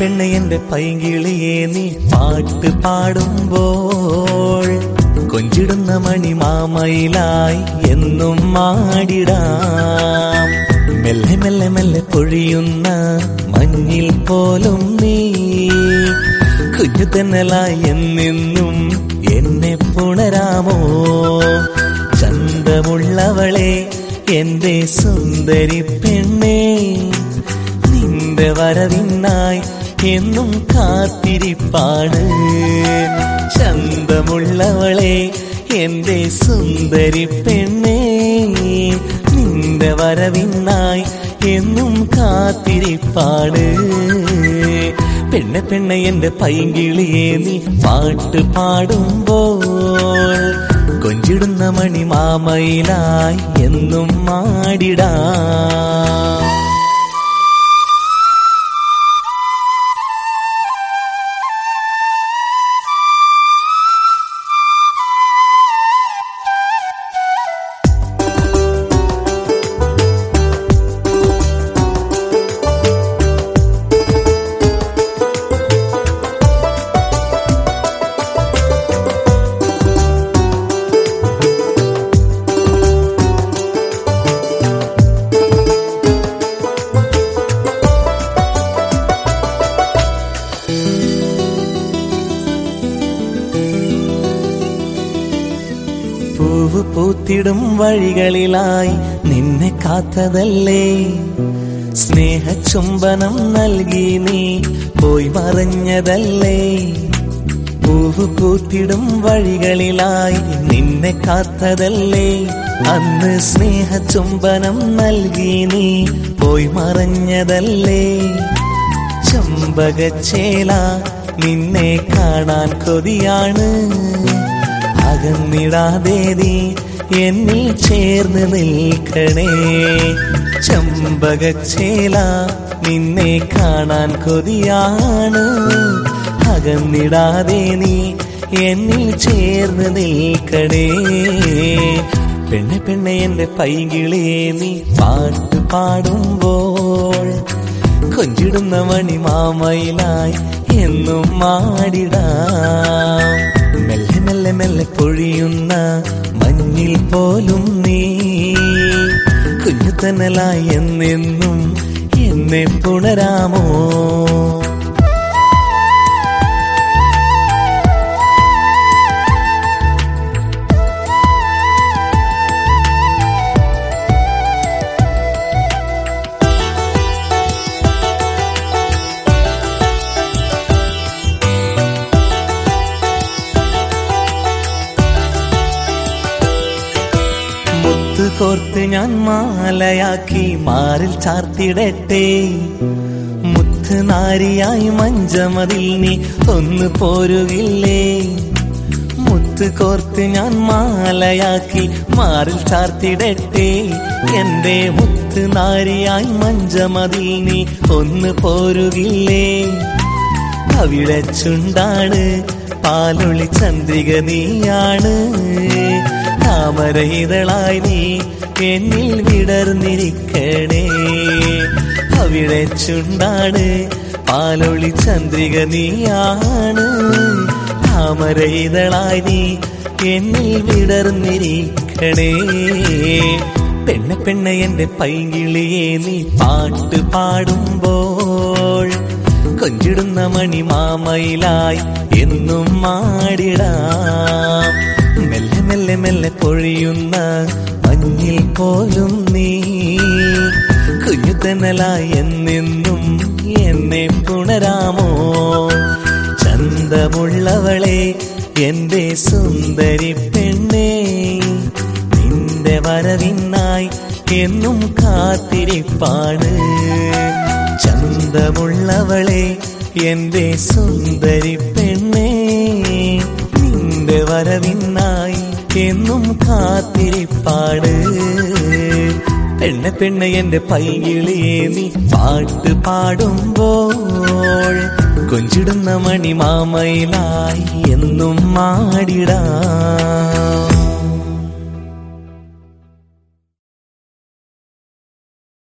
പെണ്ണെ എന്റെ പൈങ്കിളിയെ നീ പാട്ട് പാടുമ്പോൾ കൊഞ്ചിടുന്ന മണിമാമയിലായി എന്നും മാടിടാം മെല്ലെ മെല്ലെ മെല്ലെ പൊഴിയുന്ന മഞ്ഞിൽ പോലും നീ കുഞ്ഞു തെന്നലായി എന്നെന്നും എന്നെ പുണരാമോ ചന്തമുള്ളവളെ എന്റെ സുന്ദരി പെണ്ണേ നിന്റെ വരവിനായി എന്നും കാത്തിരിപ്പാണ് ചന്തമുള്ളവളെ എന്റെ സുന്ദരി പെണ്ണേ നിന്റെ വരവിനായി എന്നും കാത്തിരിപ്പാണ് പെണ്ണെ പെണ്ണെ എന്റെ പൈങ്കിളിയെ നീ പാട്ട് പാടുമ്പോൾ കൊഞ്ചിടുന്ന മണിമാമയിലായി എന്നും മാടിടാം പൂവ് പൂത്തിടും വഴികളിലായി നിന്നെ കാത്തതല്ലേ സ്നേഹചുംബനം നൽകി നീ പോയി മറഞ്ഞതല്ലേ പൂവ് പൂത്തിടും വഴികളിലായി നിന്നെ കാത്തതല്ലേ അന്ന് സ്നേഹചുംബനം നൽകി നീ പോയി മറഞ്ഞതല്ലേ ചമ്പകച്ചേല നിന്നെ കാണാൻ കൊതിയാണ് അകന്നിടാതെ നീ എന്നിൽ ചേർന്ന് നിൽക്കണേ ചമ്പകച്ചേല നിന്നെ കാണാൻ കൊതിയാണ് അകന്നിടാതെ നീ എന്നിൽ ചേർന്ന് നിൽക്കണേ പെണ്ണെ പെണ്ണെ എന്റെ പൈകിളിയെ നീ പാട്ട് പാടുമ്പോൾ കൊഞ്ചിടുന്ന മണിമാമയിലായി എന്നും മാടിടാം മെല്ലെ മെല്ലെ മെല്ലെ പൊഴിയുന്ന മഞ്ഞിൽ പോലും നീ കുഞ്ഞു തന്നലായി എന്നെന്നും എന്നെ പുണരാമോ മുത്ത് കോർത്ത് ഞാൻ മാലയാക്കി മാറിൽ ചാർത്തിടട്ടെ മുത്ത് നാരിയായി മഞ്ചമതിൽ നീ ഒന്ന് പോരുകില്ലേ മുത്ത് കോർത്ത് ഞാൻ മാലയാക്കി മാറിൽ ചാർത്തിടട്ടെ എന്റെ മുത്ത് നാരിയായി മഞ്ചമതിൽ നീ ഒന്ന് പോരുകില്ലേ അവിടെ ചുണ്ടാണ് പാലൊളി ചന്ദ്രിക നീയാണ് താമര ഇതളായി നീ എന്നിൽ വിടർന്നിരിക്കണേ അവിടെ ചുണ്ടാണ് പാലൊളി ചന്ദ്രിക നീയാണ് താമര ഇതളായി നീ എന്നിൽ വിടർന്നിരിക്കണേ പെണ്ണെ പെണ്ണെ എന്റെ പൈകിളിയെ നീ പാട്ട് പാടുമ്പോൾ കൊഞ്ചിടുന്ന മണിമാമയിലായി എന്നും മാടിടാം മെല്ലെ മെല്ലെ മെല്ലെ പൊഴിയുന്ന മഞ്ഞിൽ പോലും നീ കുഞ്ഞു തന്നലായി എന്നെന്നും എന്നെ പുണരാമോ ചന്തമുള്ളവളെ എന്റെ സുന്ദരി പെണ്ണേ നിന്റെ വരവിനായി എന്നും കാത്തിരിപ്പാണ് ചന്തമുള്ളവളെ എന്റെ സുന്ദരി പെണ്ണേ നിന്റെ വരവിനായി എന്നും കാത്തിരിപ്പാട് പെണ്ണെ പെണ്ണെ എന്റെ പൈകിളിയെ നീ പാട്ട് പാടുമ്പോൾ കൊഞ്ചിടുന്ന മണിമാമയിലായി എന്നും മാടിടാം